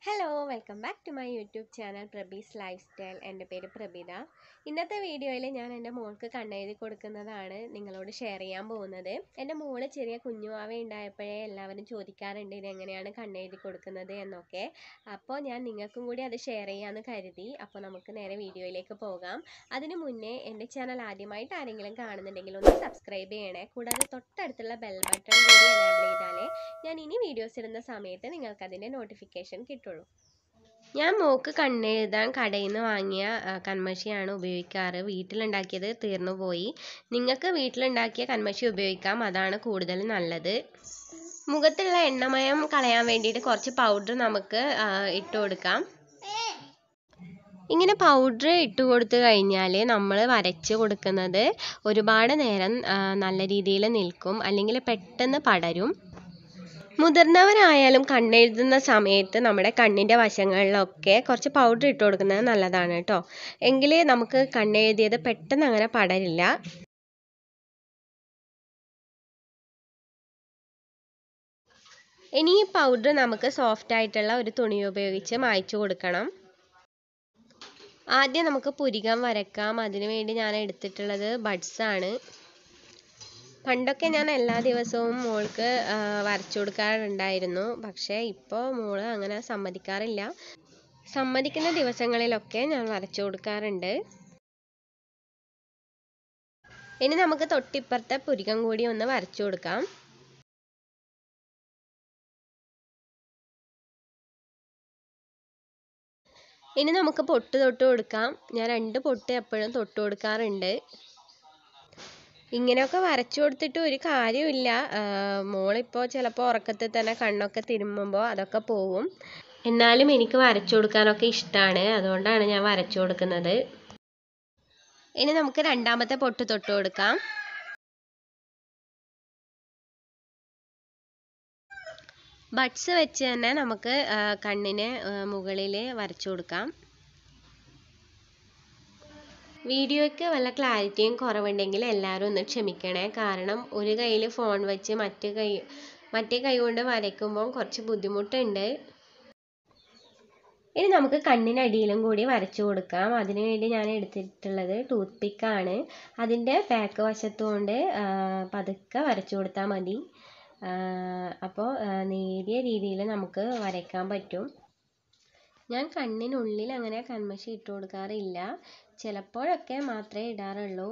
Hello welcome back to my YouTube channel Prabee's lifestyle എൻ്റെ പേര് പ്രബിത ഇന്നത്തെ വീഡിയോയിൽ ഞാൻ എൻ്റെ മോൾക്ക് കണ്ണെഴുതി കൊടുക്കുന്നതാണ് നിങ്ങളോട് ഷെയർ ചെയ്യാൻ പോകുന്നത് എൻ്റെ മോള് ചെറിയ കുഞ്ഞുവാവ ഉണ്ടായപ്പോഴേ എല്ലാവരും ചോദിക്കാറുണ്ട് ഇതെങ്ങനെയാണ് കണ്ണെഴുതി കൊടുക്കുന്നത് എന്നൊക്കെ അപ്പോൾ ഞാൻ നിങ്ങൾക്കും കൂടി അത് ഷെയർ ചെയ്യാമെന്ന് കരുതി അപ്പോൾ നമുക്ക് നേരെ വീഡിയോയിലേക്ക് പോകാം അതിനു മുന്നേ എൻ്റെ ചാനൽ ആദ്യമായിട്ട് ആരെങ്കിലും കാണുന്നുണ്ടെങ്കിൽ ഒന്ന് സബ്സ്ക്രൈബ് ചെയ്യണേ കൂടാതെ തൊട്ടടുത്തുള്ള ബെൽ ബട്ടൺ കൂടി എനേബിൾ ചെയ്താലേ ഞാൻ ഇനി വീഡിയോസ് ഇടുന്ന സമയത്ത് നിങ്ങൾക്ക് അതിൻ്റെ നോട്ടിഫിക്കേഷൻ കിട്ടുള്ളൂ ഞാൻ മോക്ക് കണ്ണെഴുതാൻ കടയിൽ നിന്ന് വാങ്ങിയ ആ, കൺമഷിയാണ് ഉപയോഗിക്കാറ് വീട്ടിലുണ്ടാക്കിയത് തീർന്നു പോയി നിങ്ങൾക്ക് വീട്ടിലുണ്ടാക്കിയ കൺമഷി ഉപയോഗിക്കാം അതാണ് കൂടുതൽ നല്ലത് മുഖത്തുള്ള എണ്ണമയം കളയാൻ വേണ്ടിയിട്ട് കുറച്ച് പൗഡർ നമുക്ക് ആ, ഇട്ട് കൊടുക്കാം ഇങ്ങനെ പൗഡർ ഇട്ട് കൊടുത്തു കഴിഞ്ഞാൽ നമ്മൾ വരച്ച് കൊടുക്കുന്നത് ഒരുപാട് നേരം ആ, നല്ല രീതിയിൽ നിൽക്കും അല്ലെങ്കിൽ പെട്ടെന്ന് പടരും മുതിർന്നവരായാലും കണ്ണെഴുതുന്ന സമയത്ത് നമ്മുടെ കണ്ണിൻ്റെ വശങ്ങളിലൊക്കെ കുറച്ച് പൗഡർ ഇട്ട് കൊടുക്കുന്നത് നല്ലതാണ് കേട്ടോ എങ്കിലേ നമുക്ക് കണ്ണെഴുതിയത് പെട്ടെന്ന് അങ്ങനെ പടരില്ല ഇനി ഈ പൗഡർ നമുക്ക് സോഫ്റ്റ് ആയിട്ടുള്ള ഒരു തുണി ഉപയോഗിച്ച് മായ്ച്ചു കൊടുക്കണം ആദ്യം നമുക്ക് പുരികം വരക്കാം അതിനു വേണ്ടി ഞാൻ എടുത്തിട്ടുള്ളത് ബഡ്സ് ആണ് പണ്ടൊക്കെ ഞാൻ എല്ലാ ദിവസവും മോൾക്ക് ആ, വരച്ചു കൊടുക്കാറുണ്ടായിരുന്നു പക്ഷേ ഇപ്പോൾ മോള് അങ്ങനെ സമ്മതിക്കാറില്ല സമ്മതിക്കുന്ന ദിവസങ്ങളിലൊക്കെ ഞാൻ വരച്ചു കൊടുക്കാറുണ്ട് ഇനി നമുക്ക് തൊട്ടിപ്പുറത്തെ പുരികം കൂടി ഒന്ന് വരച്ചു കൊടുക്കാം ഇനി നമുക്ക് പൊട്ട് തൊട്ട് കൊടുക്കാം ഞാൻ രണ്ട് പൊട്ട് എപ്പോഴും തൊട്ട് കൊടുക്കാറുണ്ട് ഇങ്ങനെയൊക്കെ വരച്ചു കൊടുത്തിട്ട് ഒരു കാര്യമില്ല മോളിപ്പോൾ ചിലപ്പോൾ ഉറക്കത്തിൽ തന്നെ കണ്ണൊക്കെ തിരുമ്മുമ്പോൾ അതൊക്കെ പോവും എന്നാലും എനിക്ക് വരച്ചു കൊടുക്കാനൊക്കെ ഇഷ്ടമാണ് അതുകൊണ്ടാണ് ഞാൻ വരച്ചു കൊടുക്കുന്നത് ഇനി നമുക്ക് രണ്ടാമത്തെ പൊട്ട് തൊട്ട് കൊടുക്കാം ബഡ്സ് വെച്ച് തന്നെ നമുക്ക് ആ, കണ്ണിന് മുകളിൽ വരച്ചു കൊടുക്കാം വീഡിയോയ്ക്ക് വല്ല ക്ലാരിറ്റിയും കുറവുണ്ടെങ്കിൽ എല്ലാവരും ഒന്ന് ക്ഷമിക്കണേ കാരണം ഒരു കയ്യിൽ ഫോൺ വെച്ച് മറ്റു കൈ മറ്റേ കൈ കൊണ്ട് വരയ്ക്കുമ്പോൾ കുറച്ച് ബുദ്ധിമുട്ടുണ്ട് ഇനി നമുക്ക് കണ്ണിനടിയിലും കൂടി വരച്ചു കൊടുക്കാം അതിനു വേണ്ടി ഞാൻ എടുത്തിട്ടുള്ളത് ടൂത്ത് പിക്കാണ് അതിൻ്റെ ബാക്ക് വശത്തുകൊണ്ട് പതുക്കെ വരച്ചു കൊടുത്താൽ മതി അപ്പോൾ നേരിയ രീതിയിൽ നമുക്ക് വരയ്ക്കാൻ പറ്റും ഞാൻ കണ്ണിനുള്ളിൽ അങ്ങനെ കൺമഷി ഇട്ട് കൊടുക്കാറില്ല ചിലപ്പോഴൊക്കെ മാത്രമേ ഇടാറുള്ളൂ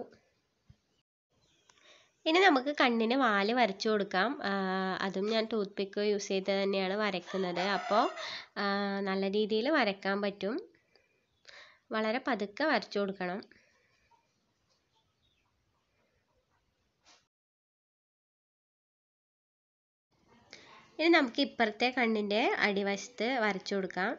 ഇനി നമുക്ക് കണ്ണിന് വാല് വരച്ചു കൊടുക്കാം ആ, അതും ഞാൻ ടൂത്ത് പിക്ക് യൂസ് ചെയ്ത് തന്നെയാണ് വരയ്ക്കുന്നത് അപ്പോൾ ആ, നല്ല രീതിയിൽ വരയ്ക്കാൻ പറ്റും വളരെ പതുക്കെ വരച്ചു കൊടുക്കണം ഇനി നമുക്ക് ഇപ്പുറത്തെ കണ്ണിൻ്റെ അടിവശത്ത് വരച്ചു കൊടുക്കാം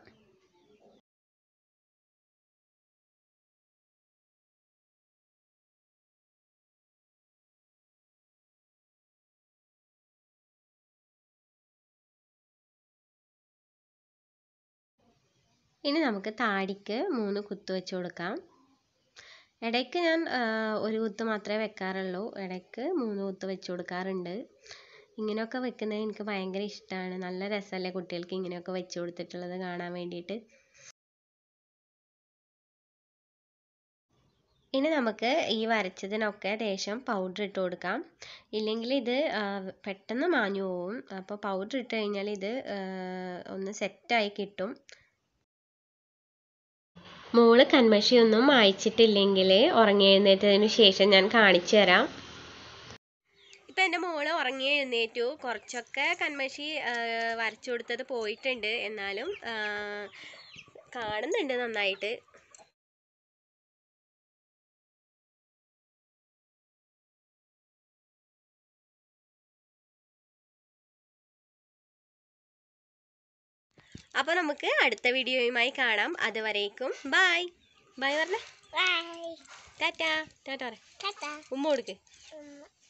ഇനി നമുക്ക് താടിക്ക് മൂന്ന് കുത്ത് വെച്ച് കൊടുക്കാം ഇടയ്ക്ക് ഞാൻ ആ, ഒരു കുത്ത് മാത്രമേ വെക്കാറുള്ളൂ ഇടയ്ക്ക് മൂന്ന് കുത്ത് വെച്ച് കൊടുക്കാറുണ്ട് ഇങ്ങനെയൊക്കെ വെക്കുന്നത് എനിക്ക് ഭയങ്കര ഇഷ്ടമാണ് നല്ല രസമല്ലേ കുട്ടികൾക്ക് ഇങ്ങനെയൊക്കെ വെച്ച് കൊടുത്തിട്ടുള്ളത് കാണാൻ വേണ്ടിയിട്ട് ഇനി നമുക്ക് ഈ വരച്ചതിനൊക്കെ ലേശം പൗഡർ ഇട്ട് കൊടുക്കാം ഇല്ലെങ്കിൽ ഇത് ആ, പെട്ടെന്ന് മാഞ്ഞു പോവും അപ്പോൾ പൗഡർ ഇട്ട് കഴിഞ്ഞാൽ ഇത് ആ, ഒന്ന് സെറ്റായി കിട്ടും മോള് കൺമഷിയൊന്നും മായ്ച്ചിട്ടില്ലെങ്കിൽ ഉറങ്ങി എഴുന്നേറ്റതിന് ശേഷം ഞാൻ കാണിച്ചു തരാം ഇപ്പം എൻ്റെ മോള് ഉറങ്ങി എഴുന്നേറ്റു കുറച്ചൊക്കെ കൺമഷി വരച്ചു കൊടുത്തത് പോയിട്ടുണ്ട് എന്നാലും ആ, കാണുന്നുണ്ട് നന്നായിട്ട് അപ്പോൾ നമുക്ക് അടുത്ത വീഡിയോയുമായി കാണാം അതുവരേക്കും ബായ് ബായ് പറഞ്ഞേ Bye. ടാറ്റാ ടാറ്റ പറ Tata. ഉമ്മ കൊടുക്ക് Um,